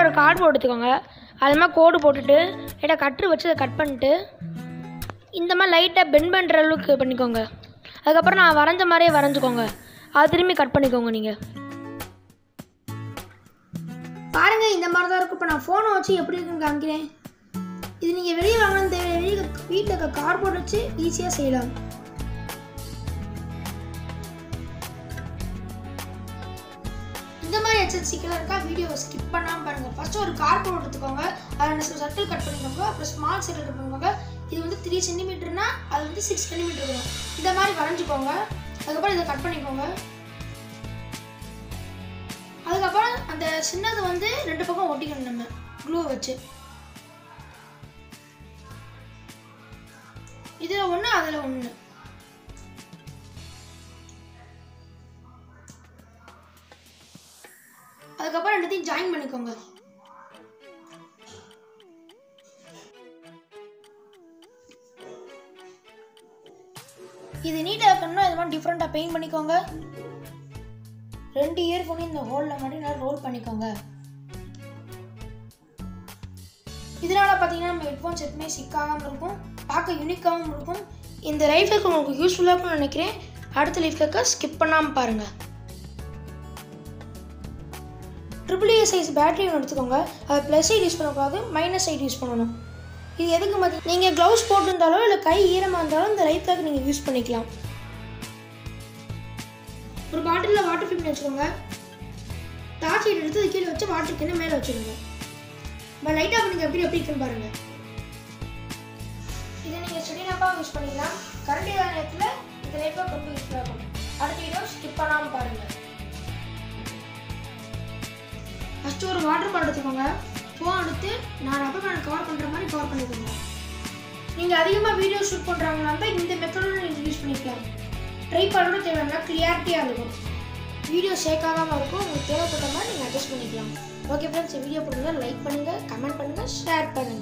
லைட்டாக ஒரு கார்ட்போர்ட் எடுத்துக்கோங்க அது மாதிரி கோடு போட்டுட்டு லைட்டாக கட்ரு வச்சு அதை கட் பண்ணிட்டு இந்த மாதிரி லைட்டாக பெண்ட் பண்ணுற அளவுக்கு பண்ணிக்கோங்க அதுக்கப்புறம் நான் வரைஞ்ச மாதிரியே வரைஞ்சிக்கோங்க அது திரும்பி கட் பண்ணிக்கோங்க நீங்கள் பாருங்க இந்த மாதிரி தான் இருக்கும் இப்போ நான் ஃபோனை வச்சு எப்படி இருக்குன்னு காமிக்கிறேன் இது நீங்கள் வெளியே வாங்கணும் தேவை வெளியே வீட்டில் இருக்க கார்போர்ட் வச்சு ஈஸியாக செய்யலாம் இந்த மாதிரி ஹெச்எஸ்சிக்கெல்லாம் இருக்கா வீடியோவை ஸ்கிப் பண்ணாமல் பாருங்கள் ஃபஸ்ட்டு ஒரு கார்போர்ட் எடுத்துக்கோங்க அதில் சர்க்கிள் கட் பண்ணிக்கோங்க அப்புறம் ஸ்மால் சர்க்கிள் கட் பண்ணிக்கோங்க இது வந்து த்ரீ சென்டிமீட்டர்னா அது வந்து சிக்ஸ் சென்டிமீட்டர் வரும் இந்த மாதிரி வரைஞ்சிக்கோங்க அதுக்கப்புறம் இதை கட் பண்ணிக்கோங்க அதுக்கப்புறம் அந்த சின்னது வந்து ரெண்டு பக்கம் ஒட்டிக்கணும் நம்ம க்ளூ வச்சு இதில் ஒன்று அதில் ஒன்று அதுக்கப்புறம் ரெண்டுத்தையும் ஜாயின் பண்ணிக்கோங்க இது நீட்டாக இருக்கணும்னா இது மாதிரி டிஃப்ரெண்ட்டாக பெயிண்ட் பண்ணிக்கோங்க ரெண்டு இயர்ஃபோனையும் இந்த ஹோலில் மட்டும் நல்லா ரோல் பண்ணிக்கோங்க இதனால பார்த்தீங்கன்னா நம்ம ஹெட்ஃபோன்ஸ் எப்பவுமே சிக்காகாமல் இருக்கும் பார்க்க யூனிக்காகவும் இருக்கும் இந்த லைஃப் ஹேக் உங்களுக்கு யூஸ்ஃபுல்லாக இருக்கும்னு நினைக்கிறேன் அடுத்த லைஃப் ஹேக்கை ஸ்கிப் பண்ணாமல் பாருங்கள் ட்ரிபிள் ஏ சைஸ் பேட்டரி ஒன்று எடுத்துக்கோங்க அது ப்ளஸ் சைடு யூஸ் பண்ணக்கூடாது மைனஸ் சைடு யூஸ் பண்ணணும் இது எதுக்கு மாதிரி நீங்கள் க்ளவுஸ் போட்டிருந்தாலோ இல்லை கை ஈரமாக இருந்தாலும் இந்த லைஃப் ஹேக் நீங்கள் யூஸ் பண்ணிக்கலாம் ஒரு பாட்டிலில் வாட்டர் ஃபில்ம் வச்சுக்கோங்க டார்ச் லைட் எடுத்து அது கீழே வச்சு வாட்டர் கேனை மேலே வச்சுக்கோங்க இப்போ லைட்டாக பண்ணுங்க எப்படி எப்படி இருக்குன்னு பாருங்க இதை நீங்கள் ஸ்டெடினாப்பாக யூஸ் பண்ணிக்கலாம் கரண்ட் இல்லாத நேரத்தில் இந்த லைஃபாக ரொம்ப யூஸ்ஃபுல்லாக இருக்கும் அடுத்த வீடியோ ஸ்கிப் பண்ணாமல் பாருங்கள் ஃபஸ்ட்டு ஒரு வாட்டர் பால் எடுத்துக்கோங்க ஃபோன் எடுத்து நான் ரப்பர் பேண்ட் கவர் பண்ணுற மாதிரி கவர் பண்ணிக்கோங்க நீங்கள் அதிகமாக வீடியோ ஷூட் பண்ணுறாங்களா இருந்தால் இந்த மெத்தடோட நீங்கள் யூஸ் பண்ணிக்கலாம் ட்ரைபாடோட தேவையான கிளியாரிட்டியாக இருக்கும் வீடியோ ஷேக் ஆகாமல் இருக்கும் உங்களுக்கு தேவைப்பட்ட மாதிரி நீங்கள் அட்ஜஸ்ட் பண்ணிக்கலாம் ஓகே ஃப்ரெண்ட்ஸ் வீடியோ பிடிச்சா லைக் பண்ணுங்கள் கமெண்ட் பண்ணுங்கள் ஷேர் பண்ணுங்கள்